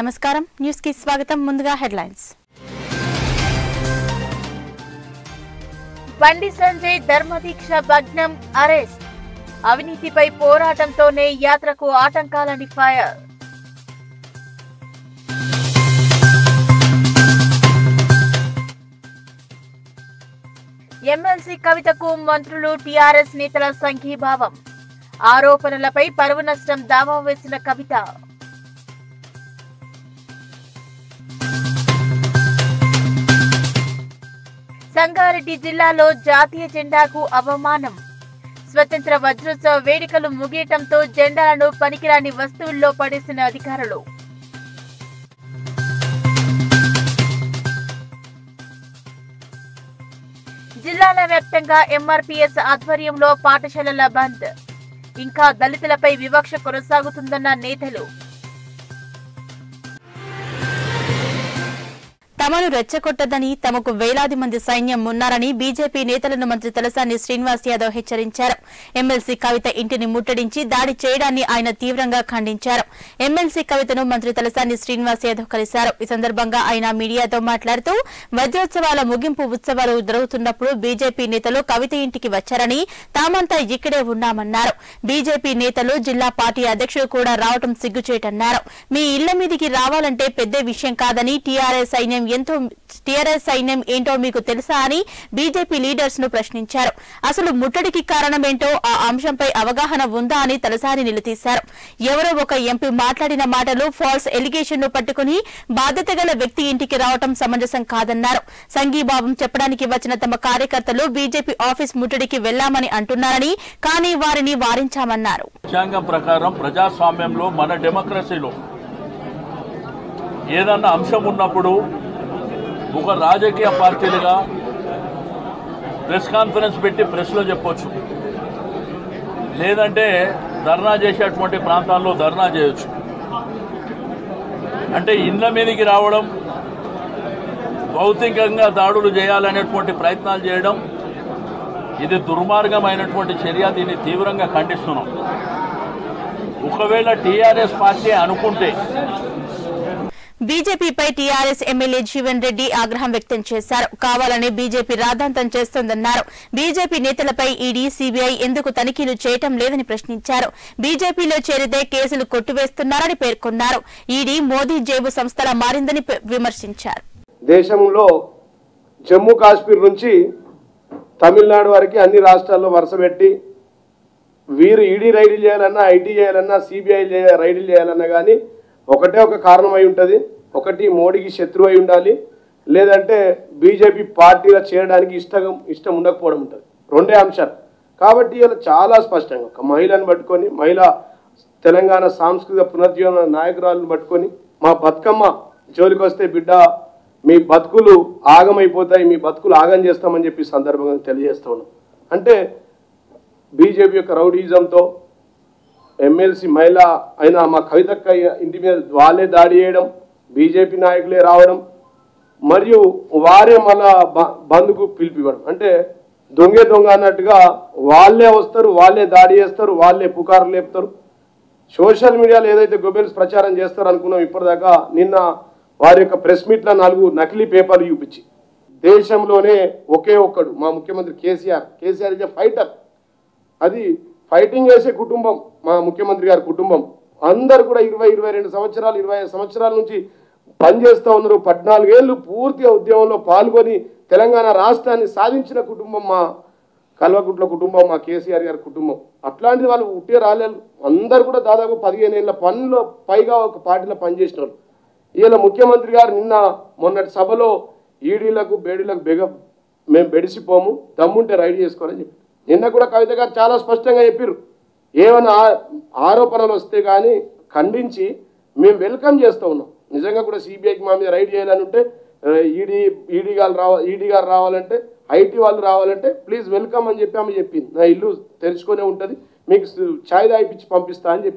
నమస్కారం న్యూస్ కి స్వాగతం ముందుగా హెడ్లైన్స్ బండి సంజయ్ ధర్మదీక్ష భగ్నం అరెస్ట్ అవినీతిపై పోరాటంతోనే యాత్రకు ఆటంకాలని ఫైర్ ఎమ్మెల్సీ కవితకు మంత్రులు టీఆర్ఎస్ నేతల సంఘీభావం ఆరోపణలపై పరువు నష్టం దావా వేసిన కవిత సంగారెడ్డి జిల్లాలో జాతీయ జెండాకు అవమానం స్వతంత్ర వజ్రోత్సవ వేడుకలు ముగియటంతో జెండాలను పనికిరాని వస్తువుల్లో పడేసిన అధికారులు జిల్లాల వ్యాప్తంగా ఎంఆర్పీఎస్ ఆధ్వర్యంలో పాఠశాలల బంద్ ఇంకా దళితులపై వివక్ష కొనసాగుతుందన్న నేతలు తమను రెచ్చగొట్టదని తమకు వేలాది మంది సైన్యం ఉన్నారని బీజేపీ నేతలను మంత్రి తలసాని శ్రీనివాస్ యాదవ్ హెచ్చరించారు ఎమ్మెల్సీ కవిత ఇంటిని ముట్టడించి దాడి చేయడాన్ని ఆయన తీవ్రంగా ఖండించారు ఎమ్మెల్సీ కవితను మంత్రి తలసాని శ్రీనివాస్ యాదవ్ కలిశారు ఈ సందర్భంగా ఆయన మీడియాతో మాట్లాడుతూ వజ్రోత్సవాల ముగింపు ఉత్సవాలు జరుగుతున్నప్పుడు బీజేపీ నేతలు కవిత ఇంటికి వచ్చారని తామంతా ఇక్కడే ఉన్నామన్నారు బీజేపీ నేతలు జిల్లా పార్టీ అధ్యక్షుడు కూడా రావటం సిగ్గుచేటన్నారు మీ ఇళ్ల మీదికి రావాలంటే పెద్ద విషయం కాదని టీఆర్ఎస్ సైన్యం ఎంతో టీఆర్ఎస్ సైన్యం ఏంటో మీకు తెలుసా అని బీజేపీ లీడర్స్ ను ప్రశ్నించారు అసలు ముట్టడికి కారణమేంటో ఆ అంశంపై అవగాహన ఉందా అని తలసాని నిలదీశారు ఎవరో ఒక ఎంపీ మాట్లాడిన మాటలు ఫాల్స్ ఎలిగేషన్ ను పట్టుకుని బాధ్యత గల వ్యక్తి ఇంటికి రావటం సమంజసం కాదన్నారు సంఘీభావం చెప్పడానికి వచ్చిన తమ కార్యకర్తలు బీజేపీ ఆఫీస్ ముట్టడికి వెళ్లామని అంటున్నారని కానీ వారిని వారించామన్నారు రాజ్యాంగం ప్రకారం ప్రజాస్వామ్యంలో మన డెమోక్రసీలో ఏదన్నా అంశం ఉన్నప్పుడు ఒక రాజకీయ పార్టీలుగా ప్రెస్ కాన్ఫరెన్స్ పెట్టి ప్రెస్లో చెప్పొచ్చు లేదంటే ధర్నా చేసేటువంటి ప్రాంతాల్లో ధర్నా చేయొచ్చు అంటే ఇండ్ల మీదకి రావడం భౌతికంగా దాడులు చేయాలనేటువంటి ప్రయత్నాలు చేయడం ఇది దుర్మార్గమైనటువంటి చర్య దీన్ని తీవ్రంగా ఖండిస్తున్నాం ఒకవేళ టీఆర్ఎస్ పార్టీ అనుకుంటే బీజేపీపై టీఆర్ఎస్ ఎమ్మెల్యే జీవన్ రెడ్డి ఆగ్రహం వ్యక్తం చేశారు కావాలని బీజేపీ రాద్ధాంతం చేస్తోందన్నారు బీజేపీ నేతలపై ఈడీ సీబీఐ ఎందుకు తనిఖీలు చేయటం లేదని ప్రశ్నించారు బీజేపీలో చేరితే కేసులు కొట్టివేస్తున్నారని పేర్కొన్నారు ఈడీ మోదీ జేబు సంస్థలా మారిందని పె- విమర్శించారు దేశంలో జమ్మూ కాశ్మీర్ నుంచి తమిళనాడు వరకు అన్ని రాష్ట్రాల్లో వరుసపెట్టి వీరు ఈడీ రైడ్లు చేయాలన్నా ఐటీ చేయాలన్నా సిబిఐ రైడ్లు చేయాలన్నా కానీ ఒకటే ఒక కారణం అయి ఉంటుంది ఒకటి మోడీకి శత్రువు అయి ఉండాలి లేదంటే బీజేపీ పార్టీలో చేరడానికి ఇష్టం ఇష్టం ఉండకపోవడం ఉంటుంది రెండే అంశాలు కాబట్టి ఇలా చాలా స్పష్టంగా ఒక మహిళను పట్టుకొని మహిళ తెలంగాణ సాంస్కృతిక పునర్జీవన నాయకురాలను పట్టుకొని మా బతుకమ్మ జోలికి వస్తే బిడ్డ మీ బతుకులు ఆగమైపోతాయి మీ బతుకులు ఆగం చేస్తామని చెప్పి ఈ సందర్భంగా తెలియజేస్తా ఉన్నాం అంటే బీజేపీ యొక్క రౌడీజంతో ఎమ్మెల్సీ మహిళ అయిన మా కవితక్క ఇంటి మీద వాళ్ళే దాడి చేయడం బీజేపీ నాయకులే రావడం మరియు వారే మళ్ళా బ- బంద్కు పిలిపివ్వడం అంటే దొంగే దొంగ అన్నట్టుగా వాళ్ళే వస్తారు వాళ్ళే దాడి చేస్తారు వాళ్ళే పుకారు లేపుతారు సోషల్ మీడియాలో ఏదైతే గొబెల్స్ ప్రచారం చేస్తారు అనుకున్నాం ఇప్పటిదాకా నిన్న వారి యొక్క ప్రెస్ మీట్లో నాలుగు నకిలీ పేపర్లు చూపించి దేశంలోనే ఒకే ఒక్కడు మా ముఖ్యమంత్రి కేసీఆర్ కేసీఆర్ ఇస్ ఫైటర్ అది ఫైటింగ్ చేసే కుటుంబం మా ముఖ్యమంత్రి గారి కుటుంబం అందరు కూడా ఇరవై ఇరవై రెండు సంవత్సరాలు ఇరవై ఐదు సంవత్సరాల నుంచి పనిచేస్తూ ఉన్నారు పద్నాలుగేళ్ళు పూర్తిగా ఉద్యమంలో పాల్గొని తెలంగాణ రాష్ట్రాన్ని సాధించిన కుటుంబం మా కల్వకుట్ల కుటుంబం మా కేసీఆర్ గారి కుటుంబం అట్లాంటిది వాళ్ళు ఉట్టే రాలేదు అందరు కూడా దాదాపు పదిహేను ఏళ్ళ పనిలో పైగా ఒక పార్టీలో పనిచేసిన వాళ్ళు ఈయన ముఖ్యమంత్రి గారు నిన్న మొన్నటి సభలో ఈడీలకు బేడీలకు బెగ మేము బెడిసిపోము దమ్ముంటే రైడ్ చేసుకోవాలని చెప్పి నిన్న కూడా కవిత గారు చాలా స్పష్టంగా చెప్పారు ఏమైనా ఆ- ఆరోపణలు వస్తే కానీ ఖండించి మేము వెల్కమ్ చేస్తూ ఉన్నాం నిజంగా కూడా సిబిఐకి మా మీద రైడ్ చేయాలని ఉంటే ఈడీ ఈడీ గారు రావ ఈడీ గారు రావాలంటే ఐటీ వాళ్ళు రావాలంటే ప్లీజ్ వెల్కమ్ అని చెప్పి ఆమె చెప్పింది నా ఇల్లు తెరుచుకొనే ఉంటుంది మీకు ఛాయ్ తాగిపించి పంపిస్తా అని చెప్పింది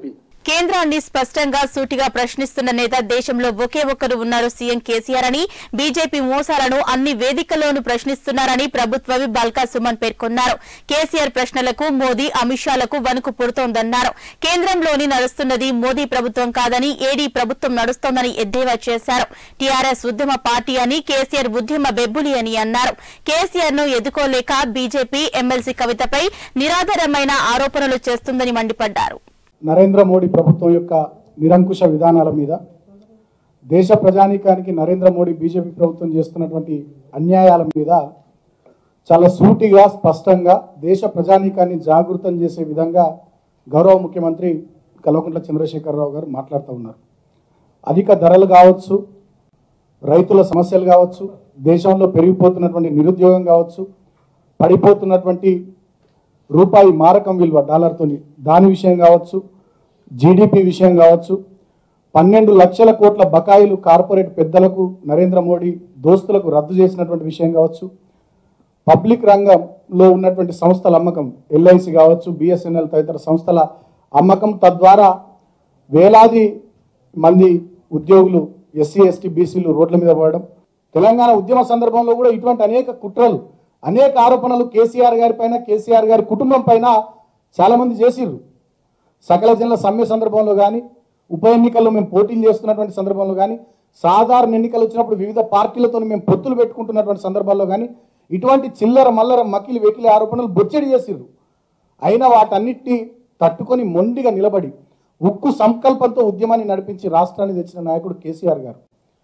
కేంద్రాన్ని స్పష్టంగా సూటిగా ప్రశ్నిస్తున్న నేత దేశంలో ఒకే ఒక్కరు ఉన్నారు సీఎం కేసీఆర్ అని బీజేపీ మోసాలను అన్ని వేదికల్లోనూ ప్రశ్నిస్తున్నారని ప్రభుత్వ విప్ బాల్కా సుమన్ పేర్కొన్నారు కేసీఆర్ ప్రశ్నలకు మోదీ అమిత్ షాలకు వణుకు పుడుతోందన్నారు కేంద్రంలోని నడుస్తున్నది మోదీ ప్రభుత్వం కాదని ఏడీ ప్రభుత్వం నడుస్తోందని ఎద్దేవా చేశారు టీఆర్ఎస్ ఉద్యమ పార్టీ అని కేసీఆర్ ఉద్యమ బెబ్బులి అని అన్నారు కేసీఆర్ ను ఎదుకోలేక బీజేపీ ఎమ్మెల్సీ కవితపై నిరాధారమైన ఆరోపణలు చేస్తుందని మండిపడ్డారు నరేంద్ర మోడీ ప్రభుత్వం యొక్క నిరంకుశ విధానాల మీద దేశ ప్రజానీకానికి నరేంద్ర మోడీ బీజేపీ ప్రభుత్వం చేస్తున్నటువంటి అన్యాయాల మీద చాలా సూటిగా స్పష్టంగా దేశ ప్రజానీకాన్ని జాగృతం చేసే విధంగా గౌరవ ముఖ్యమంత్రి కల్వకుంట్ల చంద్రశేఖరరావు గారు మాట్లాడుతూ ఉన్నారు అధిక ధరలు కావచ్చు రైతుల సమస్యలు కావచ్చు దేశంలో పెరిగిపోతున్నటువంటి నిరుద్యోగం కావచ్చు పడిపోతున్నటువంటి రూపాయి మారకం విలువ డాలర్తోని దాని విషయం కావచ్చు జీడిపి విషయం కావచ్చు పన్నెండు లక్షల కోట్ల బకాయిలు కార్పొరేట్ పెద్దలకు నరేంద్ర మోడీ దోస్తులకు రద్దు చేసినటువంటి విషయం కావచ్చు పబ్లిక్ రంగంలో ఉన్నటువంటి సంస్థల అమ్మకం ఎల్ఐసి కావచ్చు బిఎస్ఎన్ఎల్ తదితర సంస్థల అమ్మకం తద్వారా వేలాది మంది ఉద్యోగులు ఎస్సీ ఎస్టీ బీసీలు రోడ్ల మీద పడడం తెలంగాణ ఉద్యమ సందర్భంలో కూడా ఇటువంటి అనేక కుట్రలు అనేక ఆరోపణలు కేసీఆర్ గారి పైన కేసీఆర్ గారి కుటుంబం పైన చాలా మంది చేసిర్రు సకల జనుల సమ్మె సందర్భంలో కానీ ఉప ఎన్నికల్లో మేము పోటీలు చేస్తున్నటువంటి సందర్భంలో కానీ సాధారణ ఎన్నికలు వచ్చినప్పుడు వివిధ పార్టీలతో మేము పొత్తులు పెట్టుకుంటున్నటువంటి సందర్భాల్లో కానీ ఇటువంటి చిల్లర మల్లర మకిలి వెకిలి ఆరోపణలు బొచ్చడి చేసిర్రు అయినా వాటన్నిటిని తట్టుకొని మొండిగా నిలబడి ఉక్కు సంకల్పంతో ఉద్యమాన్ని నడిపించి రాష్ట్రాన్ని తెచ్చిన నాయకుడు కేసీఆర్ గారు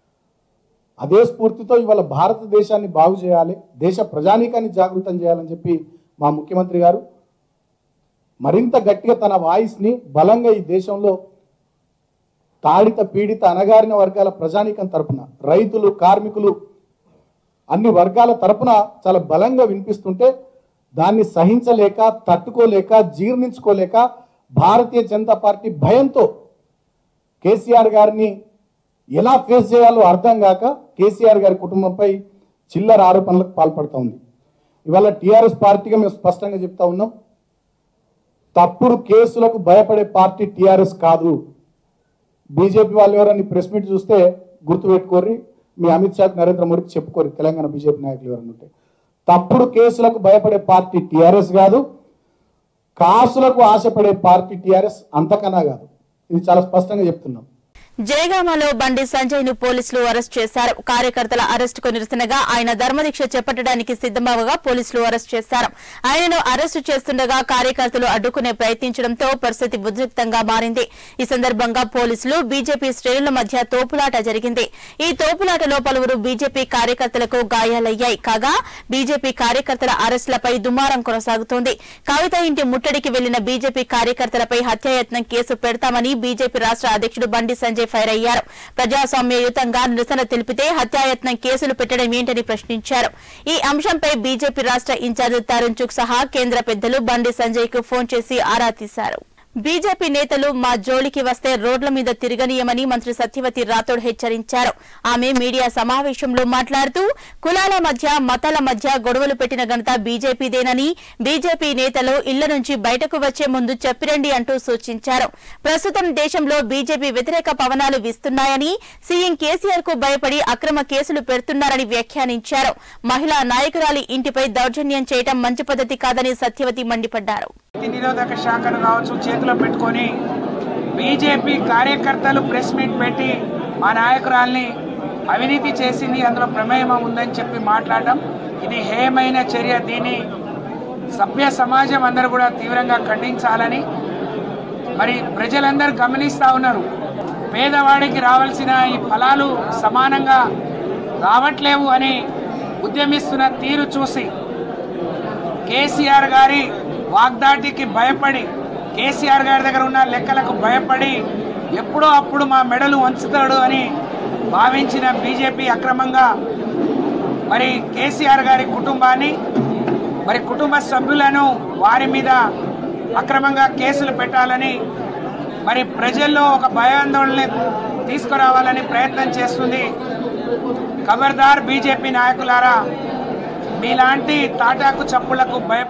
అదే స్ఫూర్తితో ఇవాళ భారతదేశాన్ని బాగు చేయాలి దేశ ప్రజానీకాన్ని జాగృతం చేయాలని చెప్పి మా ముఖ్యమంత్రి గారు మరింత గట్టిగా తన వాయిస్ని బలంగా ఈ దేశంలో తాడిత పీడిత అణగారిన వర్గాల ప్రజానీకం తరపున రైతులు కార్మికులు అన్ని వర్గాల తరపున చాలా బలంగా వినిపిస్తుంటే దాన్ని సహించలేక తట్టుకోలేక జీర్ణించుకోలేక భారతీయ జనతా పార్టీ భయంతో కేసీఆర్ గారిని ఎలా ఫేస్ చేయాలో అర్థం కాక కేసీఆర్ గారి కుటుంబంపై చిల్లర ఆరోపణలకు పాల్పడుతూ ఉంది ఇవాళ టీఆర్ఎస్ పార్టీగా మేము స్పష్టంగా చెప్తా ఉన్నాం తప్పుడు కేసులకు భయపడే పార్టీ టీఆర్ఎస్ కాదు బీజేపీ వాళ్ళు ఎవరని ప్రెస్ మీట్ చూస్తే గుర్తుపెట్టుకోర్రి మీ అమిత్ షాకి నరేంద్ర మోడీకి చెప్పుకోరు తెలంగాణ బీజేపీ నాయకులు ఎవరైనా ఉంటే తప్పుడు కేసులకు భయపడే పార్టీ టీఆర్ఎస్ కాదు కాసులకు ఆశపడే పార్టీ టీఆర్ఎస్ అంతకన్నా కాదు ఇది చాలా స్పష్టంగా చెప్తున్నాం జయగామలో బండి సంజయ్ ను పోలీసులు అరెస్ట్ చేశారు కార్యకర్తల అరెస్టుకు నిరసనగా ఆయన ధర్మదీక్ష చేపట్టడానికి సిద్దమవగా పోలీసులు అరెస్ట్ చేశారు ఆయనను అరెస్టు చేస్తుండగా కార్యకర్తలు అడ్డుకునే ప్రయత్నించడంతో పరిస్థితి ఉద్రిక్తంగా మారింది ఈ సందర్భంగా పోలీసులు బీజేపీ శ్రేణుల మధ్య తోపులాట జరిగింది ఈ తోపులాటలో పలువురు బీజేపీ కార్యకర్తలకు గాయాలయ్యాయి కాగా బీజేపీ కార్యకర్తల అరెస్టులపై దుమారం కొనసాగుతోంది కవిత ఇంటి ముట్టడికి వెళ్లిన బీజేపీ కార్యకర్తలపై హత్యాయత్నం కేసు పెడతామని బీజేపీ రాష్ట్ర అధ్యక్షుడు బండి సంజయ్ ఫైర్ అయ్యారు ప్రజాస్వామ్యయుతంగా నిరసన తెలిపితే హత్యాయత్నం కేసులు పెట్టడం ఏంటని ప్రశ్నించారు ఈ అంశంపై బీజేపీ రాష్ట్ర ఇన్ఛార్జ్ తరుణ్ చుక్ సహా కేంద్ర పెద్దలు బండి సంజయ్ కు ఫోన్ చేసి ఆరా తీశారు బీజేపీ నేతలు మా జోలికి వస్తే రోడ్ల మీద తిరగనీయమని మంత్రి సత్యవతి రాథోడ్ హెచ్చరించారు ఆమె మీడియా సమావేశంలో మాట్లాడుతూ కులాల మధ్య మతాల మధ్య గొడవలు పెట్టిన ఘనత బీజేపీదేనని బీజేపీ నేతలు ఇళ్ల నుంచి బయటకు వచ్చే ముందు చెప్పిరండి అంటూ సూచించారు ప్రస్తుతం దేశంలో బీజేపీ వ్యతిరేక పవనాలు వీస్తున్నాయని సీఎం కేసీఆర్ కు భయపడి అక్రమ కేసులు పెడుతున్నారని వ్యాఖ్యానించారు మహిళా నాయకురాలి ఇంటిపై దౌర్జన్యం చేయడం మంచి పద్ధతి కాదని సత్యవతి మండిపడ్డారు నీతి నిరోధక శాఖను కావచ్చు చేతిలో పెట్టుకొని బీజేపీ కార్యకర్తలు ప్రెస్ మీట్ పెట్టి మా నాయకురాల్ని అవినీతి చేసింది అందులో ప్రమేయం ఉందని చెప్పి మాట్లాడడం ఇది హేయమైన చర్య దీన్ని సభ్య సమాజం అందరూ కూడా తీవ్రంగా ఖండించాలని మరి ప్రజలందరూ గమనిస్తూ ఉన్నారు పేదవాడికి రావాల్సిన ఈ ఫలాలు సమానంగా రావట్లేవు అని ఉద్యమిస్తున్న తీరు చూసి కేసీఆర్ గారి వాగ్దాటికి భయపడి కేసీఆర్ గారి దగ్గర ఉన్న లెక్కలకు భయపడి ఎప్పుడో అప్పుడు మా మెడలు వంచుతాడు అని భావించిన బీజేపీ అక్రమంగా మరి కేసీఆర్ గారి కుటుంబాన్ని మరి కుటుంబ సభ్యులను వారి మీద అక్రమంగా కేసులు పెట్టాలని మరి ప్రజల్లో ఒక భయాందోళన తీసుకురావాలని ప్రయత్నం చేస్తుంది ఖబర్దార్ బీజేపీ నాయకులారా మీలాంటి తాటాకు చప్పులకు భయపడే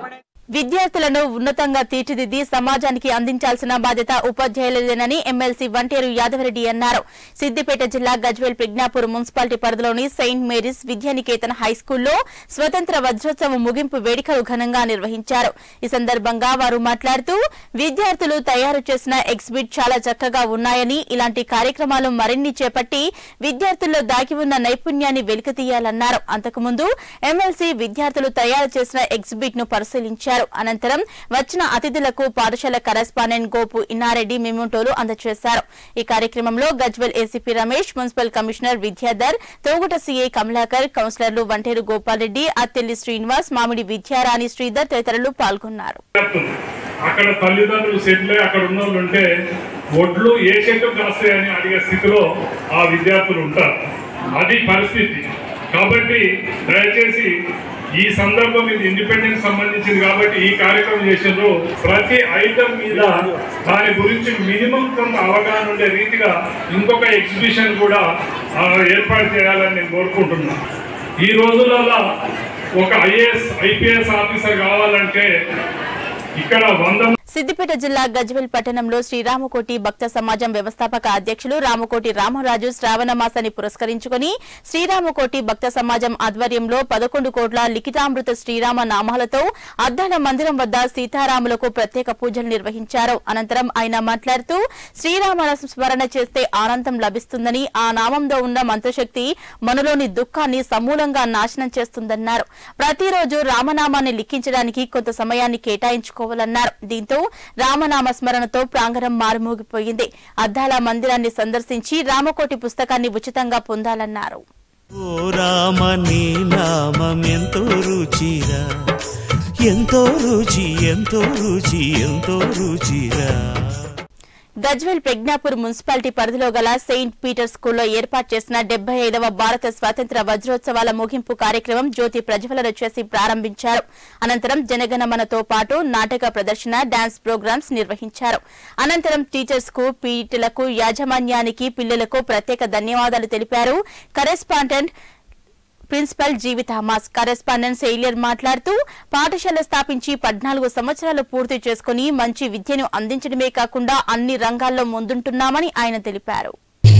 విద్యార్థులను ఉన్నతంగా తీర్చిదిద్ది సమాజానికి అందించాల్సిన బాధ్యత ఉపాధ్యాయులదేనని ఎమ్మెల్సీ వంటేరు యాదవరెడ్డి అన్నారు సిద్దిపేట జిల్లా గజ్వేల్ ప్రజ్ఞాపూర్ మున్సిపాలిటీ పరిధిలోని సెయింట్ మేరీస్ విద్యానికేతన్ హైస్కూల్లో స్వతంత్ర వజ్రోత్సవం ముగింపు వేడుకలు ఘనంగా నిర్వహించారు ఈ సందర్భంగా వారు మాట్లాడుతూ విద్యార్థులు తయారు చేసిన ఎగ్జిబిట్ చాలా చక్కగా ఉన్నాయని ఇలాంటి కార్యక్రమాలు మరిన్ని చేపట్టి విద్యార్థుల్లో దాగి ఉన్న నైపుణ్యాన్ని వెలికితీయాలన్నారు అంతకుముందు ఎమ్మెల్సీ విద్యార్థులు తయారు చేసిన ఎగ్జిబిట్ ను పరిశీలించారు అనంతరం వచ్చిన అతిథులకు పాఠశాల కరెస్పాండెంట్ గోపు ఇన్నారెడ్డి మెమోటోలు అందజేశారు ఈ కార్యక్రమంలో Gajwel ACP Ramesh municipal commissioner Vidyadhar Toguta CI Kamalakar కౌన్సిలర్లు వంటేరు గోపాల్ రెడ్డి అత్తెల్లి శ్రీనివాస్ మామిడి విద్యారాణి శ్రీధర్ తదితరులు పాల్గొన్నారు విద్యార్థులు. అక్కడ తల్లిదండ్రులు సెటిల్ అయి అక్కడ ఉన్న వాళ్ళు ఉంటే ఒడ్లు ఏ చెట్టు కాస్తాయని అడిగే స్థితిలో ఆ విద్యార్థులు ఉంటారు అది పరిస్థితి కాబట్టి దయచేసి ఈ సందర్భం ఇది ఇండిపెండెన్స్ సంబంధించింది కాబట్టి ఈ కార్యక్రమం చేసినారు ప్రతి ఐటమ్ మీద దాని గురించి మినిమం కొంత అవగాహన ఉండే రీతిగా ఇంకొక ఎగ్జిబిషన్ కూడా ఆ, ఏర్పాటు చేయాలని నేను కోరుకుంటున్నా ఈ రోజులలో ఒక ఐఏఎస్ ఐపీఎస్ ఆఫీసర్ కావాలంటే ఇక్కడ వంద సిద్దిపేట జిల్లా గజ్వెల్ పట్టణంలో శ్రీరామకోటి భక్త సమాజం వ్యవస్థాపక అధ్యక్షులు రామకోటి రామరాజు శ్రావణ మాసాన్ని పురస్కరించుకుని శ్రీరామకోటి భక్త సమాజం ఆధ్వర్యంలో పదకొండు కోట్ల లిఖితామృత శ్రీరామ నామాలతో అద్దాల మందిరం వద్ద సీతారాములకు ప్రత్యేక పూజలు నిర్వహించారు అనంతరం ఆయన మాట్లాడుతూ శ్రీరామ స్మరణ చేస్తే ఆనందం లభిస్తుందని ఆ నామంలో ఉన్న మంత్రశక్తి మనలోని దుఃఖాన్ని సమూలంగా నాశనం చేస్తుందన్నారు ప్రతిరోజు రామనామాన్ని లిఖించడానికి కొంత సమయాన్ని కేటాయించుకోవాలన్నారు దీంతో రామనామ స్మరణతో ప్రాంగణం మారుమోగిపోయింది అద్దాల మందిరాన్ని సందర్శించి రామకోటి పుస్తకాన్ని ఉచితంగా పొందాలన్నారు ఓ రామ నీ నామం ఎంతో రుచిరా ఎంతో రుచి ఎంతో రుచి ఎంతో రుచిరా గజ్వేల్ ప్రజ్ఞాపూర్ మున్సిపాలిటీ పరిధిలో గల సెయింట్ పీటర్ స్కూల్లో ఏర్పాటు చేసిన డెబ్బై ఐదవ భారత స్వాతంత్ర వజ్రోత్సవాల ముగింపు కార్యక్రమం జ్యోతి ప్రజ్వలన చేసి ప్రారంభించారు అనంతరం జనగణమనతో పాటు నాటక ప్రదర్శన డాన్స్ ప్రోగ్రామ్స్ నిర్వహించారు అనంతరం టీచర్స్ కు పీటీలకు యాజమాన్యానికి పిల్లలకు ప్రత్యేక ధన్యవాదాలు తెలిపారు కరెస్పాండెంట్ ప్రిన్సిపల్ జీవిత మాస్ కరెస్పాండెంట్ సెయిలియర్ మాట్లాడుతూ పాఠశాల స్థాపించి పద్నాలుగు సంవత్సరాలు పూర్తి చేసుకుని మంచి విద్యను అందించడమే కాకుండా అన్ని రంగాల్లో ముందుంటున్నామని ఆయన తెలిపారు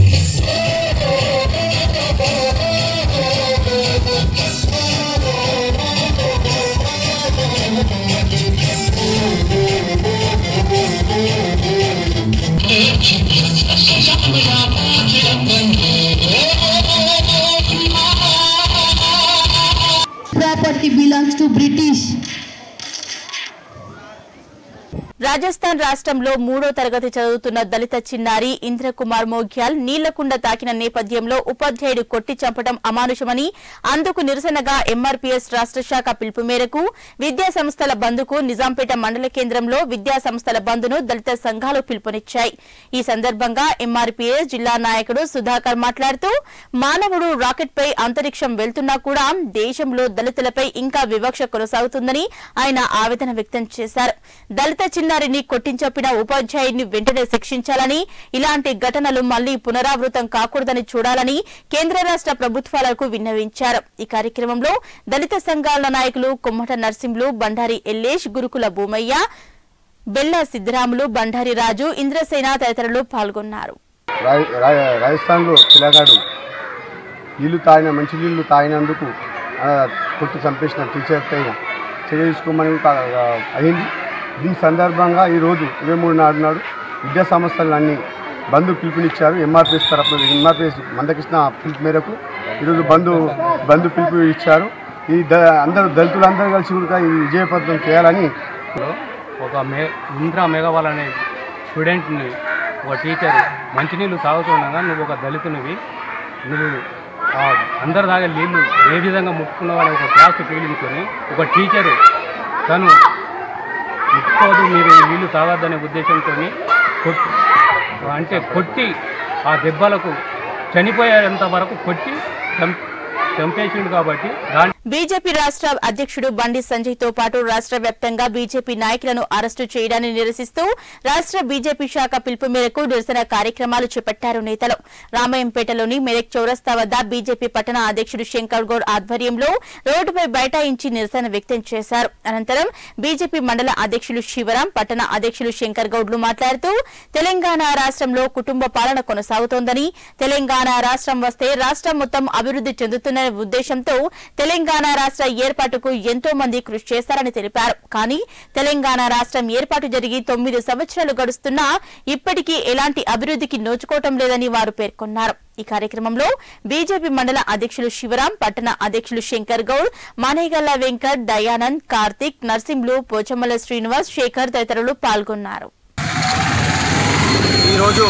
property belongs to British. Rajasthan రాష్ట్రంలో మూడో తరగతి చదువుతున్న దళిత చిన్నారి ఇంద్రకుమార్ మోగ్యాల్ నీళ్లకుండ తాకిన నేపథ్యంలో ఉపాధ్యాయుడు కొట్టి చంపడం అమానుషమని అందుకు నిరసనగా ఎంఆర్పీఎస్ రాష్ట్ర శాఖ పిలుపు మేరకు విద్యా సంస్థల బంద్కు నిజాంపేట మండల కేంద్రంలో విద్యా సంస్థల బంద్ను దళిత సంఘాలు పిలుపునిచ్చాయి ఈ సందర్భంగా ఎంఆర్పీఎస్ జిల్లా నాయకుడు సుధాకర్ మాట్లాడుతూ మానవుడు రాకెట్ పై అంతరిక్షం వెళ్తున్నా కూడా దేశంలో దళితులపై ఇంకా వివక్ష కొనసాగుతుందని ఆయన ఆవేదన వ్యక్తం చేశారు దళిత చిన్నారిని కొట్టించొప్పిన ఉపాధ్యాయుడిని వెంటనే శిక్షించాలని ఇలాంటి ఘటనలు మళ్లీ పునరావృతం కాకూడదని చూడాలని కేంద్ర రాష్ట్ర ప్రభుత్వాలకు విన్నవించారు ఈ కార్యక్రమంలో దళిత సంఘాల నాయకులు కొమ్మట నర్సింహులు బండారి ఎల్లేష్ గురుకుల భూమయ్య బెల్ల సిద్దరాములు బండారి రాజు ఇంద్రసేన తదితరులు పాల్గొన్నారు రాయ- రాయ- రాజస్థాన్లో పిల్లగాడు నీళ్లు తాగిన మంచి నీళ్లు తాగినందుకు ఆ, కొట్టి చంపేసిన టీచర్ పైన చర్య తీసుకోమని కా- ఆ, అయింది దీని సందర్భంగా ఈరోజు ఇరవై మూడు నాడు నాడు విద్యా సంస్థలన్నీ బంధు పిలుపునిచ్చారు ఎంఆర్పిఎస్ తరఫున ఎంఆర్పిఎస్ మందకృష్ణ పిలుపు మేరకు ఈరోజు బంధు బంధు పిలుపు ఇచ్చారు ఈ ద అందరూ దళితులందరూ కలిసి కూడా ఈ విజయపథం చేయాలని ఒక మే ఇంద్రా మేఘవాల్ అనే స్టూడెంట్ని ఒక టీచర్ మంచినీళ్ళు తాగుతుండగా నువ్వు ఒక దళితునివి నువ్వు ఆ అందరు తాగే నీళ్ళు ఏ విధంగా ముట్టుకున్నావు అనే ఒక క్లాస్ పీడించుకొని ఒక టీచరు తను ముట్టుకోదు మీరు ఈ నీళ్లు తాగొద్దనే ఉద్దేశంతో కొట్టి అంటే కొట్టి ఆ దెబ్బలకు చనిపోయేంత వరకు కొట్టి చం చంపేసిండు కాబట్టి దాని బీజేపీ రాష్ట్ర అధ్యక్షుడు బండి సంజయ్ తో పాటు రాష్ట్ర వ్యాప్తంగా బీజేపీ నాయకులను అరెస్టు చేయడాన్ని నిరసిస్తూ రాష్ట్ర బీజేపీ శాఖ పిలుపు మేరకు నిరసన కార్యక్రమాలు చేపట్టారు నేతలు రామాయంపేటలోని మెదక్ చౌరస్తా వద్ద బీజేపీ పట్టణ అధ్యక్షుడు శంకర్ గౌడ్ ఆధ్వర్యంలో రోడ్డుపై బైఠాయించి నిరసన వ్యక్తం చేశారు అనంతరం బీజేపీ మండల అధ్యక్షులు శివరాం పట్టణ అధ్యక్షులు శంకర్ గౌడ్లు మాట్లాడుతూ తెలంగాణ రాష్ట్రంలో కుటుంబ పాలన కొనసాగుతోందని తెలంగాణ రాష్ట్రం వస్తే రాష్ట్రం మొత్తం అభివృద్ధి చెందుతున్న ఉద్దేశంతో తెలంగాణ రాష్ట్ర ఏర్పాటుకు ఎంతో మంది కృషి చేశారని తెలిపారు కానీ తెలంగాణ రాష్ట్రం ఏర్పాటు జరిగి తొమ్మిది సంవత్సరాలు గడుస్తున్నా ఇప్పటికీ ఎలాంటి అభివృద్ధికి నోచుకోవటం లేదని వారు పేర్కొన్నారు ఈ కార్యక్రమంలో బీజేపీ మండల అధ్యక్షులు శివరాం పట్టణ అధ్యక్షులు శంకర్ గౌడ్ మానేగల్ల వెంకట్ దయానంద్ కార్తిక్ నర్సింహులు పోచమ్మల శ్రీనివాస్ శేఖర్ తదితరులు పాల్గొన్నారు ఈరోజు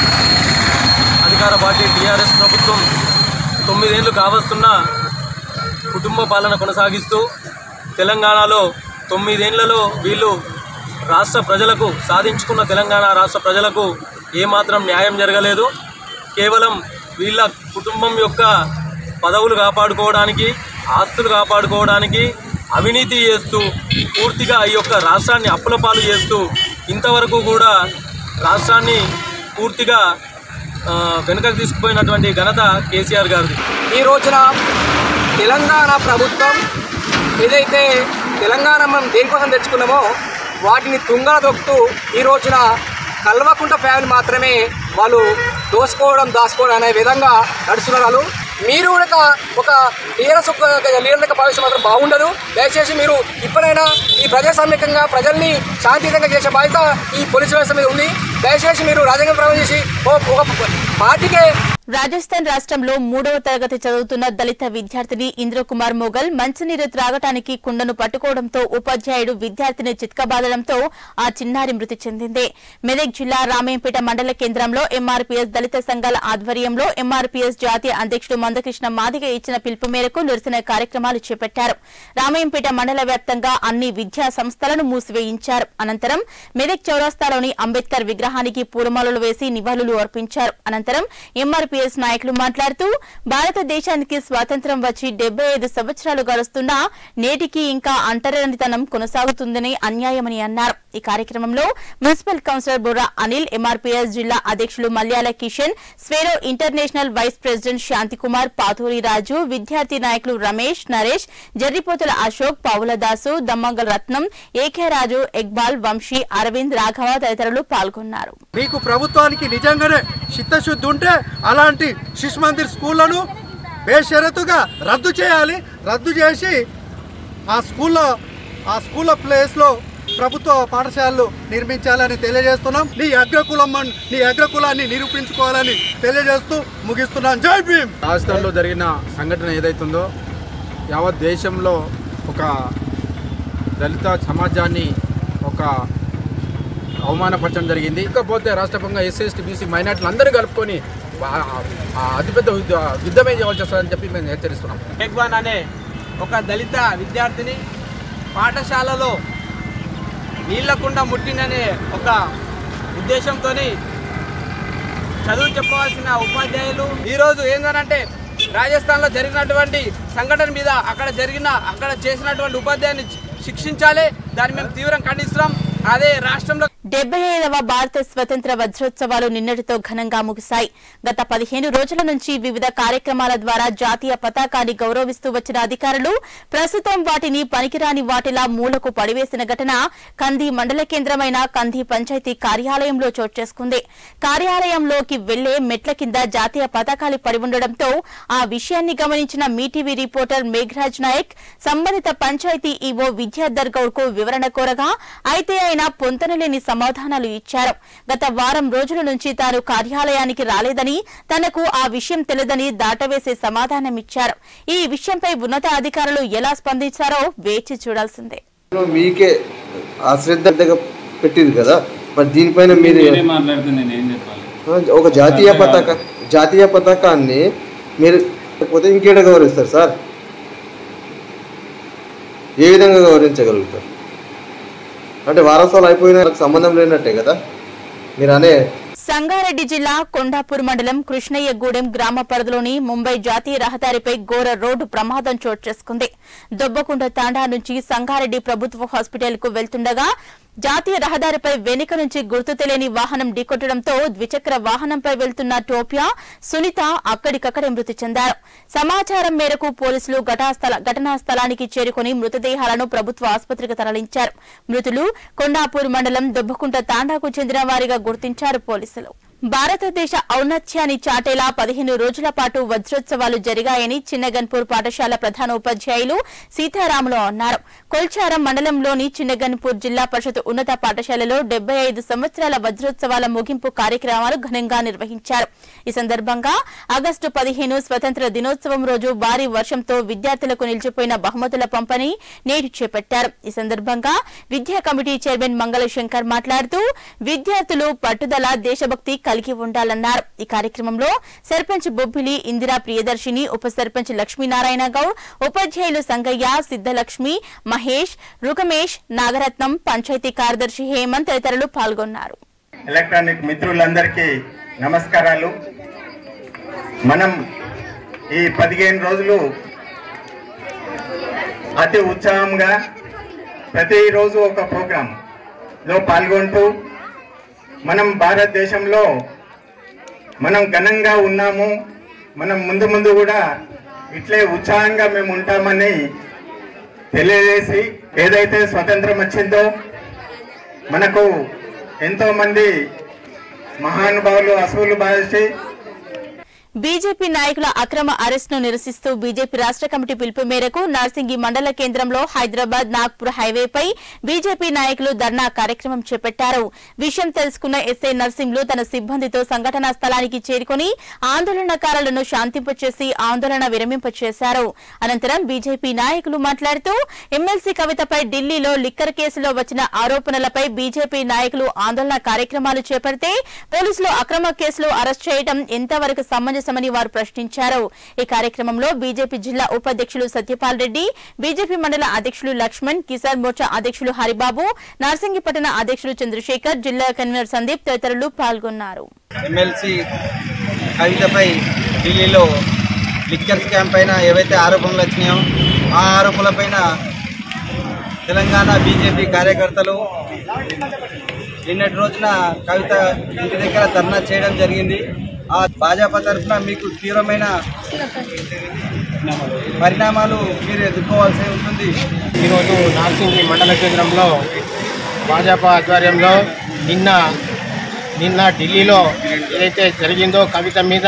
అధికార పార్టీ టీఆర్ఎస్ ప్రభుత్వం తొమ్మిదేళ్లు కావస్తున్న కుటుంబ పాలన కొనసాగిస్తూ తెలంగాణలో తొమ్మిదేళ్లలో వీళ్ళు రాష్ట్ర ప్రజలకు సాధించుకున్న తెలంగాణ రాష్ట్ర ప్రజలకు ఏమాత్రం న్యాయం జరగలేదు కేవలం వీళ్ళ కుటుంబం యొక్క పదవులు కాపాడుకోవడానికి ఆస్తులు కాపాడుకోవడానికి అవినీతి చేస్తూ పూర్తిగా ఈ యొక్క రాష్ట్రాన్ని అప్పుల పాలు చేస్తూ ఇంతవరకు కూడా రాష్ట్రాన్ని పూర్తిగా ఆ, వెనుకకు తీసుకుపోయినటువంటి ఘనత కేసీఆర్ గారిది ఈ రోజున తెలంగాణ ప్రభుత్వం ఏదైతే తెలంగాణ మనం దేనికోసం తెచ్చుకున్నామో వాటిని తుంగన దొక్కుతూ ఈ రోజున కల్వకుంట ఫ్యామిలీ మాత్రమే వాళ్ళు దోసుకోవడం దాచుకోవడం అనే విధంగా నడుస్తున్నారు వాళ్ళు మీరు కూడా ఒక టీఆర్ఎస్ ఒక లీడర్గా భావిస్తే మాత్రం బాగుండదు దయచేసి మీరు ఇప్పుడైనా ఈ ప్రజాస్వామ్యకంగా ప్రజల్ని శాంతియుతంగా చేసే బాధ్యత ఈ పోలీసు వ్యవస్థ మీద ఉంది దయచేసి మీరు రాజ్యాంగం ప్రమాణం చేసి ఓ- ఒక పార్టీకే రాజస్థాన్ రాష్ట్రంలో మూడవ తరగతి చదువుతున్న దళిత విద్యార్థిని ఇంద్రకుమార్ మొగల్ మంచినీరు త్రాగటానికి కుండను పట్టుకోవడంతో ఉపాధ్యాయుడు విద్యార్థిని చిత్కబాదడంతో ఆ చిన్నారి మృతి చెందింది మెదక్ జిల్లా రామేంపేట మండల కేంద్రంలో ఎంఆర్పీఎస్ దళిత సంఘాల ఆధ్వర్యంలో ఎంఆర్పీఎస్ జాతీయ అధ్యక్షుడు మందకృష్ణ మాదిగ ఇచ్చిన పిలుపు మేరకు నిరసన కార్యక్రమాలు చేపట్టారు రామేంపేట మండల వ్యాప్తంగా అన్ని విద్యా సంస్థలను మూసివేయించారు అనంతరం మెదక్ చౌరస్తాలోని అంబేద్కర్ విగ్రహానికి పూలమాలలు వేసి నివాళులు అర్పించారు అనంతరం ఎంఆర్పీఎస్ నాయకులు మాట్లాడుతూ భారతదేశానికి స్వాతంత్ర్యం వచ్చి డెబ్బై ఐదు సంవత్సరాలు గడుస్తున్నా నేటికి ఇంకా అంటరానితనం కొనసాగుతుందని అన్యాయమని అన్నారు ఈ కార్యక్రమంలో municipal councillor Burra Anil MRPS జిల్లా అధ్యక్షులు Malyala Kishan Swaero international vice president Shantikumar Paturi Raju విద్యార్థి నాయకులు రమేష్ నరేష్ జర్రిపోతుల అశోక్ పావుల దాసు దమ్మంగల్ రత్నం ఏకే రాజు ఎక్బాల్ వంశీ అరవింద్ రాఘవ తదితరులు పాల్గొన్నారు మీకు ప్రభుత్వానికి నిజంగానే చిత్తశుద్ధి ఉంటే అలాంటి శిశు మందిర్ స్కూళ్లను బేషరతుగా రద్దు చేయాలి రద్దు చేసి ఆ స్కూల్లో ఆ స్కూల్లో ప్లేస్లో ప్రభుత్వ పాఠశాలలు నిర్మించాలని తెలియజేస్తున్నాం నీ అగ్రకులం అన్- నీ అగ్రకులాన్ని నిరూపించుకోవాలని తెలియజేస్తూ ముగిస్తున్నాం జై భీమ్ రాజస్థాన్లో జరిగిన సంఘటన ఏదైతుందో యావత్ దేశంలో ఒక దళిత సమాజాన్ని ఒక అవమానపరచడం జరిగింది ఇకపోతే రాష్ట్రపంగా ఎస్సీ ఎస్టీ బీసీ మైనార్టీలు అందరూ కలుపుకొని ఆ- ఆ అతిపెద్ద యుద్ధ- యుద్ధమే చేయవలసి వస్తుందని చెప్పి మేము హెచ్చరిస్తున్నాం ఎగ్వాన్ అనే ఒక దళిత విద్యార్థిని పాఠశాలలో నీళ్లకుండా ముట్టిననే ఒక ఉద్దేశంతో చదువు చెప్పవలసిన ఉపాధ్యాయులు ఈరోజు ఏంటంటే రాజస్థాన్లో జరిగినటువంటి సంఘటన మీద అక్కడ జరిగిన అక్కడ చేసినటువంటి ఉపాధ్యాయుని శిక్షించాలి దాన్ని మేము తీవ్రంగా ఖండిస్తున్నాం అదే రాష్ట్రంలో డెబ్బై ఐదవ భారత స్వతంత్ర వజ్రోత్సవాలు నిన్నటితో ఘనంగా ముగిశాయి గత పదిహేను రోజుల నుంచి వివిధ కార్యక్రమాల ద్వారా జాతీయ పతాకాన్ని గౌరవిస్తూ వచ్చిన అధికారులు ప్రస్తుతం వాటిని పనికిరాని వాటిలా మూలకు పడివేసిన ఘటన కంది మండల కేంద్రమైన కంది పంచాయతీ కార్యాలయంలో చోటు చేసుకుంది కార్యాలయంలోకి వెళ్లే మెట్ల కింద జాతీయ పతాకాలు పడి ఉండడంతో ఆ విషయాన్ని గమనించిన మీటీవీ రిపోర్టర్ మేఘరాజ్ నాయక్ సంబంధిత పంచాయతీ ఈవో విద్యాధర్ గౌడ్ కు వివరణ కోరగా అయితే ఆయన పొంతనలేని సమాధానాలు ఇచ్చారు గత వారం రోజుల నుంచి తాను కార్యాలయానికి రాలేదని తనకు ఆ విషయం తెలియదని దాటవేసే సమాధానమిచ్చారు ఈ విషయంపై ఉన్నత అధికారులు ఎలా స్పందించారో వేచి చూడాల్సిందే మీకే అశ్రద్ధగా పెట్టింది కదా మరి దీనిపైన మీరు మాట్లాడుతూ నేను ఏం చెప్పాలి ఒక జాతీయ పతాక జాతీయ పతాకాన్ని మీరు లేకపోతే ఇంకేడ గౌరవిస్తారు సార్ ఏ విధంగా గౌరవించగలుగుతారు అంటే వారసాలు అయిపోయిన సంబంధం లేనట్టే కదా మీరు అనే సంగారెడ్డి జిల్లా కొండాపూర్ మండలం కృష్ణయ్యగూడెం గ్రామ పరిధిలోని ముంబై జాతీయ రహదారిపై ఘోర రోడ్డు ప్రమాదం చోటు చేసుకుంది దొబ్బకుంట తాండా నుంచి సంగారెడ్డి ప్రభుత్వ హాస్పిటల్ కు వెళ్తుండగా జాతీయ రహదారిపై వెనుక నుంచి గుర్తు తెలియని వాహనం ఢీకొట్టడంతో ద్విచక్ర వాహనంపై వెళ్తున్న టోపియా సునీత అక్కడికక్కడే మృతి చెందారు సమాచారం మేరకు పోలీసులు ఘటనాస్థల- ఘటనా స్థలానికి చేరుకుని మృతదేహాలను ప్రభుత్వ ఆసుపత్రికి తరలించారు మృతులు కొండాపూర్ మండలం దుబ్బకుంట తాండాకు చెందిన వారిగా గుర్తించారు పోలీసులు భారతదేశ ఔన్నత్యాన్ని చాటేలా పదిహేను రోజుల పాటు వజ్రోత్సవాలు జరిగాయని చిన్నగన్పూర్ పాఠశాల ప్రధాన ఉపాధ్యాయులు సీతారాములు అన్నారు కొల్చారం మండలంలోని చిన్నగన్పూర్ జిల్లా పరిషత్ ఉన్నత పాఠశాలలో డెబ్బై ఐదు సంవత్సరాల వజ్రోత్సవాల ముగింపు కార్యక్రమాలు ఘనంగా నిర్వహించారు ఈ సందర్భంగా ఆగస్టు పదిహేను స్వతంత్ర దినోత్సవం రోజు భారీ వర్షంతో విద్యార్థులకు నిలిచిపోయిన బహుమతుల పంపిణీ నేడు చేపట్టారు ఈ సందర్భంగా విద్యా కమిటీ చైర్మన్ మంగళ శంకర్ మాట్లాడుతూ విద్యార్థులు పట్టుదల దేశభక్తి కలిగి ఉండాలన్నారు ఈ కార్యక్రమంలో సర్పంచ్ బొబ్బిలి ఇందిరా ప్రియదర్శిని ఉప సర్పంచ్ లక్ష్మీనారాయణ గౌడ్ ఉపాధ్యాయులు సంగయ్య సిద్దలక్ష్మి మహేష్ రుకమేష్ నాగరత్నం పంచాయతీ కార్యదర్శి హేమంత్ తదితరులు పాల్గొన్నారు ఎలక్ట్రానిక్ మిత్రులందరికీ నమస్కారాలు మనం ఈ పదిహేను రోజులు అతి ఉత్సాహంగా ప్రతిరోజు ఒక ప్రోగ్రాంలో పాల్గొంటూ మనం భారతదేశంలో మనం ఘనంగా ఉన్నాము మనం ముందు ముందు కూడా ఇట్లే ఉత్సాహంగా మేము ఉంటామని తెలియజేసి ఏదైతే స్వతంత్రం వచ్చిందో మనకు ఎంతో మంది మహానుభావులు అసూలు బాసి బీజేపీ నాయకుల అక్రమ అరెస్టును నిరసిస్తూ బీజేపీ రాష్ట్ర కమిటీ పిలుపు మేరకు నార్సింగి మండల కేంద్రంలో హైదరాబాద్ నాగ్పూర్ హైవేపై బీజేపీ నాయకులు ధర్నా కార్యక్రమం చేపట్టారు విషయం తెలుసుకున్న ఎస్ఐ నర్సింగ్లు తన సిబ్బందితో సంఘటనా స్థలానికి చేరుకుని ఆందోళనకారులను శాంతింపచేసి ఆందోళన విరమింపచేశారు అనంతరం బీజేపీ నాయకులు మాట్లాడుతూ ఎమ్మెల్సీ కవితపై ఢిల్లీలో లిక్కర్ కేసులో వచ్చిన ఆరోపణలపై బీజేపీ నాయకులు ఆందోళన కార్యక్రమాలు చేపడితే పోలీసులు అక్రమ కేసులో అరెస్ట్ చేయడం ఎంతవరకు సమంజసమని వారు ప్రశ్నించారు ఈ కార్యక్రమంలో బీజేపీ జిల్లా ఉపాధ్యక్షులు సత్యపాల్ రెడ్డి బీజేపీ మండల అధ్యక్షులు లక్ష్మణ్ కిసాన్ మోర్చా అధ్యక్షులు హరిబాబు నార్సింగి పట్టణ అధ్యక్షులు చంద్రశేఖర్ జిల్లా కన్వీనర్ సందీప్ తదితరులు పాల్గొన్నారు ఎమ్మెల్సీ కవితపై ఢిల్లీలో లిక్కర్ స్కామ్ పైన ఏవైతే ఆరోపణలు వచ్చినాయో ఆ ఆరోపణలపైన తెలంగాణ బీజేపీ కార్యకర్తలు నిన్నటి రోజున కవిత ఇంటి దగ్గర ధర్నా చేయడం జరిగింది ఆ భాజపా తరఫున మీకు తీవ్రమైన పరిణామాలు మీరు ఎదుర్కోవాల్సి ఉంటుంది ఈరోజు నార్సింగి మండల కేంద్రంలో భాజపా ఆధ్వర్యంలో నిన్న నిన్న ఢిల్లీలో ఏదైతే జరిగిందో కవిత మీద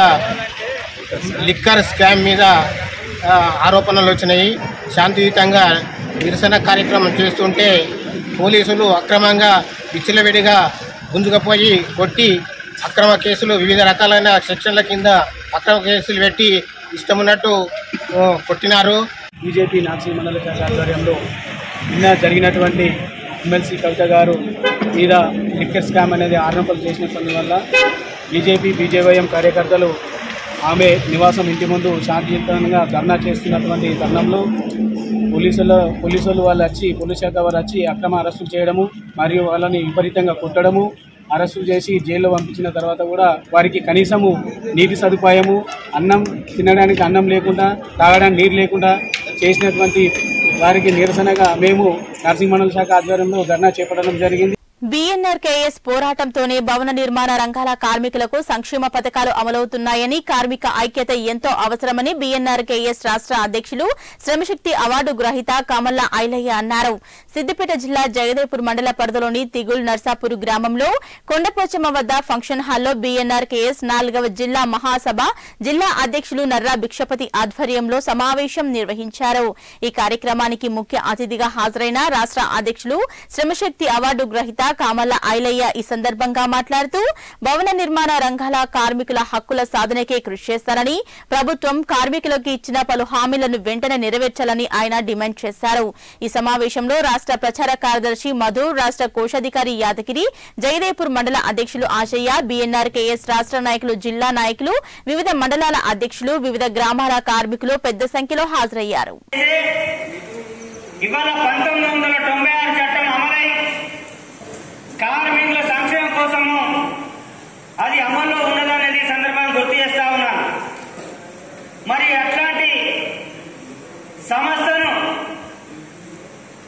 లిక్కర్ స్కామ్ మీద ఆ, ఆరోపణలు వచ్చినాయి శాంతియుతంగా నిరసన కార్యక్రమం చేస్తుంటే పోలీసులు అక్రమంగా విచ్చలవిడిగా గుంజుకపోయి కొట్టి అక్రమ కేసులు వివిధ రకాలైన సెక్షన్ల కింద అక్రమ కేసులు పెట్టి ఇష్టమున్నట్టు ఆ, కొట్టినారు బీజేపీ నార్సింగ్ మండల శాఖ ఆధ్వర్యంలో నిన్న జరిగినటువంటి ఎమ్మెల్సీ కవిత గారు మీద లిక్కర్ స్కామ్ అనేది ఆరోపణలు చేసిన వల్ల బీజేపీ బీజేవైఎం కార్యకర్తలు ఆమె నివాసం ఇంటి ముందు శాంతియుతంగా ధర్నా చేస్తున్నటువంటి తరుణంలో పోలీసుల పోలీసులు వాళ్ళు వచ్చి పోలీస్ శాఖ వారు వచ్చి అక్రమ అరెస్టులు చేయడము మరియు వాళ్ళని విపరీతంగా కొట్టడము అరెస్టులు చేసి జైల్లో పంపించిన తర్వాత కూడా వారికి కనీసము నీటి సదుపాయము అన్నం తినడానికి అన్నం లేకుండా తాగడానికి నీరు లేకుండా చేసినటువంటి వారికి నిరసనగా మేము నర్సింగ్ మండల శాఖ ఆధ్వర్యంలో ధర్నా చేపట్టడం జరిగింది బీఎన్ఆర్కేఎస్ పోరాటంతోనే భవన నిర్మాణ రంగాల కార్మికులకు సంక్షేమ పథకాలు అమలవుతున్నాయని కార్మిక ఐక్యత ఎంతో అవసరమని బీఎన్ఆర్కేఎస్ రాష్ట్ర అధ్యక్షులు శ్రమశక్తి అవార్డు గ్రహీత కమల్ల ఐలయ్య అన్నారు సిద్దిపేట జిల్లా జగదేపూర్ మండల పరిధిలోని తిగుల్ నర్సాపూర్ గ్రామంలో కొండపోచమ్మ వద్ద ఫంక్షన్ హాల్లో బీఎన్ఆర్కేఎస్ నాలుగవ జిల్లా మహాసభ జిల్లా అధ్యక్షులు నర్రా భిక్షపతి ఆధ్వర్యంలో సమావేశం నిర్వహించారు ఈ కార్యక్రమానికి ముఖ్య అతిథిగా హాజరైన రాష్ట్ర అధ్యక్షులు శ్రమశక్తి అవార్డు గ్రహీత కామల్ల ఐలయ్య ఈ సందర్భంగా మాట్లాడుతూ భవన నిర్మాణ రంగాల కార్మికుల హక్కుల సాధనకే కృషి చేస్తారని ప్రభుత్వం కార్మికులకు ఇచ్చిన పలు హామీలను వెంటనే నెరవేర్చాలని ఆయన డిమాండ్ చేశారు ఈ సమావేశంలో రాష్ట్ర ప్రచార కార్యదర్శి మధు రాష్ట్ర కోశాధికారి యాదగిరి జయదేపూర్ మండల అధ్యక్షులు ఆశయ్య బీఎన్ఆర్కేఎస్ రాష్ట్ర నాయకులు జిల్లా నాయకులు వివిధ మండలాల అధ్యక్షులు వివిధ గ్రామాల కార్మికులు పెద్ద సంఖ్యలో హాజరయ్యారు ఇవాళ పంతొమ్మిది వందల తొంభై ఆరు చట్టం అమలై కార్మికుల సంక్షేమం కోసము అది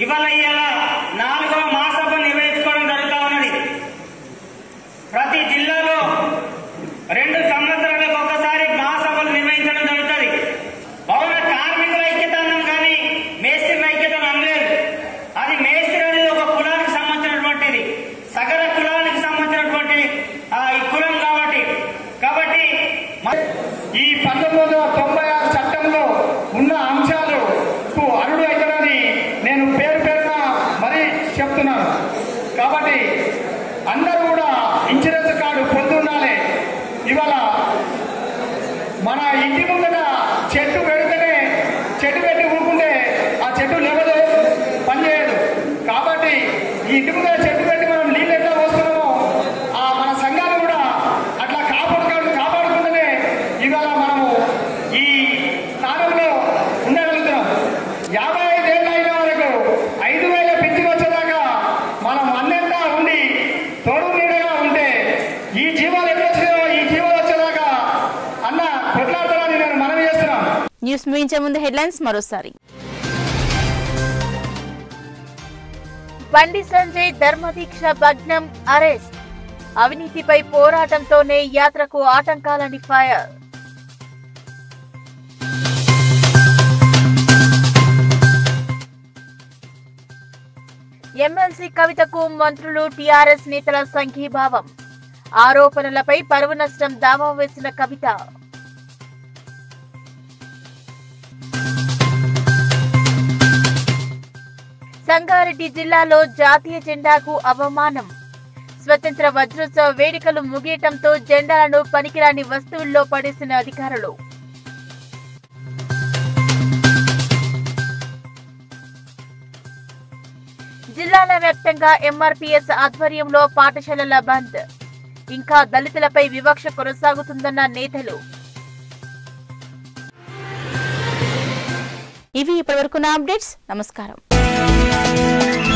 ఇవాళ ఇవాళ నాలుగవ మహాసభ నిర్వహించుకోవడం జరుగుతూ ఉన్నది ప్రతి జిల్లాలో రెండు సంవత్సరాలకు ఒకసారి మహాసభలు నిర్వహించడం జరుగుతుంది భవన కార్మికుల ఐక్యత అన్నాం కానీ మేస్త్రి ఐక్యత అనలేదు అది మేస్త్రి అనేది ఒక కులానికి సంబంధించినటువంటిది సగర కులానికి సంబంధించినటువంటి ఆ, ఈ కులం కాబట్టి కాబట్టి ఈ పంతొమ్మిది వందల తొంభై ఆరు చట్టంలో ఉన్న అంశాలకు అరుడు అవుతాడని నేను పేరు పేరున మరీ చెప్తున్నాను కాబట్టి అందరూ కూడా ఇన్సూరెన్స్ కార్డు పొంది ఉండాలి ఇవాళ మన ఇంటి ముందట చెట్టు పెడితేనే చెట్టు పెట్టి ఊరుకుంటే ఆ చెట్టు లేవదు పనిచేయదు కాబట్టి ఈ ఇంటి ముందర చెట్టు పెట్టి మనం నీళ్ళు ఎట్లా పోస్తున్నామో ఆ మన సంఘాలు కూడా అట్లా కాపాడుకోవడం కాపాడుకుంటేనే ఇవాళ మనము ఈ స్థానంలో ఉండగలుగుతున్నాం యాభై ఐదేళ్ళు అయిన వరకు ఐదు వేల పింఛన్ వచ్చేదాకా మనం అన్నంతా ఉండి తోడు నీడగా ఉంటే ఈ జీవాలు ఎప్పుడు వచ్చాయో ఈ జీవాలు వచ్చేదాకా అన్న కొట్లాడతారని నేను మనవి చేస్తున్నాను న్యూస్ ముగించే ముందు హెడ్లైన్స్ మరోసారి బండి సంజయ్ ధర్మదీక్ష భగ్నం అరెస్ట్ అవినీతిపై పోరాటంతోనే యాత్రకు ఆటంకాలని ఫైర్ ఎమ్మెల్సీ కవితకు మంత్రులు టీఆర్ఎస్ నేతల సంఘీభావం ఆరోపణలపై పరువు నష్టం దావా వేసిన కవిత సంగారెడ్డి జిల్లాలో జాతీయ జెండాకు అవమానం స్వతంత్ర వజ్రోత్సవ వేడుకలు ముగియటంతో జెండాలను పనికిరాని వస్తువుల్లో పడేసిన అధికారులు జిల్లాల వ్యాప్తంగా ఎంఆర్పీఎస్ ఆధ్వర్యంలో పాఠశాలల బంద్ ఇంకా దళితులపై వివక్ష కొనసాగుతుందన్న నేతలు ఇవి ఇప్పటివరకు నా అప్డేట్స్ నమస్కారం